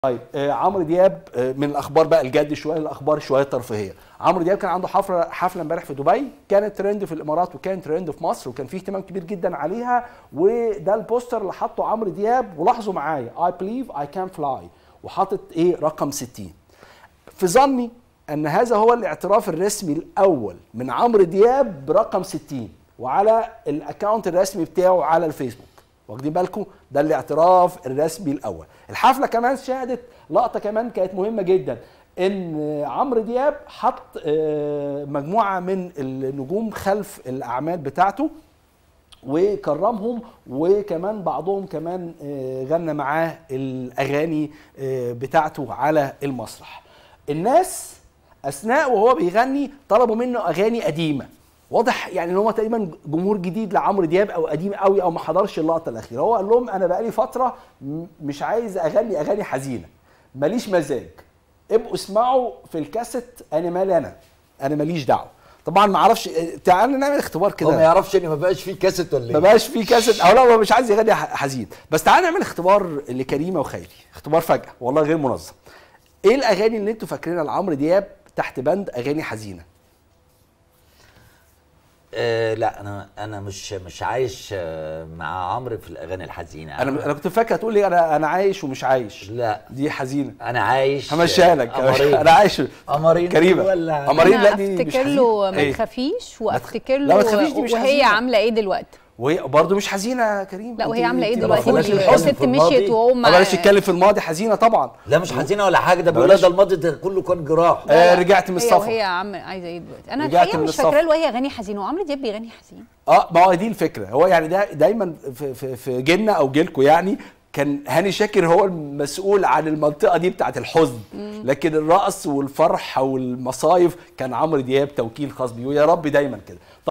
طيب آه عمرو دياب آه من الاخبار بقى الجد شويه الاخبار شويه ترفيهيه عمرو دياب كان عنده حفله حفله امبارح في دبي كانت ترند في الامارات وكانت ترند في مصر وكان فيه اهتمام كبير جدا عليها وده البوستر اللي حطه عمرو دياب ولاحظوا معايا اي بليف اي كان فلاي وحاطط ايه رقم 60 في ظني ان هذا هو الاعتراف الرسمي الاول من عمرو دياب برقم 60 وعلى الاكونت الرسمي بتاعه على الفيسبوك واخدين بالكم ده الاعتراف الرسمي الاول الحفله كمان شهدت لقطه كمان كانت مهمه جدا ان عمرو دياب حط مجموعه من النجوم خلف الاعمال بتاعته وكرمهم وكمان بعضهم كمان غنى معاه الاغاني بتاعته على المسرح الناس اثناء وهو بيغني طلبوا منه اغاني قديمه واضح يعني ان هو تقريبا جمهور جديد لعمرو دياب او قديم قوي او ما حضرش اللقطه الاخيره هو قال لهم انا بقالي فتره مش عايز اغني اغاني حزينه ماليش مزاج ابقوا اسمعوا في الكاسيت انا مالي انا انا ماليش دعوه طبعا ما اعرفش تعالى نعمل اختبار كده هو ما يعرفش ان ما بقاش فيه كاسيت ولا ايه ما بقاش فيه كاسيت او لا هو مش عايز يغني حزين بس تعالى نعمل اختبار لكريمه وخيري اختبار فجاه والله غير منظم ايه الاغاني اللي انتوا فاكرينها لعمرو دياب تحت بند اغاني حزينه آه لا انا انا مش مش عايش آه مع عمرو في الاغاني الحزينه انا انا كنت فاكر هتقول لي انا انا عايش ومش عايش لا دي حزينه انا عايش همشيها لك قمرين. انا عايش قمرين كريمه ولا قمرين انا لا دي مش افتكر له حزينة. ما إيه؟ تخافيش وافتكر لا، ما له تخافيش دي مش وهي حزينة. عامله ايه دلوقتي وهي برضه مش حزينه يا كريم لا وهي أنت- عامله ايه أنت دلوقتي بلاش الحزن دي في ست الماضي. مشيت وهو ما بلاش نتكلم في الماضي حزينه طبعا لا مش حزينه ولا حاجه ده بيقول بلاش. ده الماضي ده كله كان جراح آه رجعت من هي السفر وهي عم عايزه ايه دلوقتي انا رجعت الحقيقه من مش السفر. فاكره له وهي اغاني حزينه وعمرو دياب بيغني حزين اه ما هو دي الفكره هو يعني ده دايما في في, في جيلنا او جيلكم يعني كان هاني شاكر هو المسؤول عن المنطقه دي بتاعت الحزن لكن الرقص والفرح والمصايف كان عمرو دياب توكيل خاص بيه ويا رب دايما كده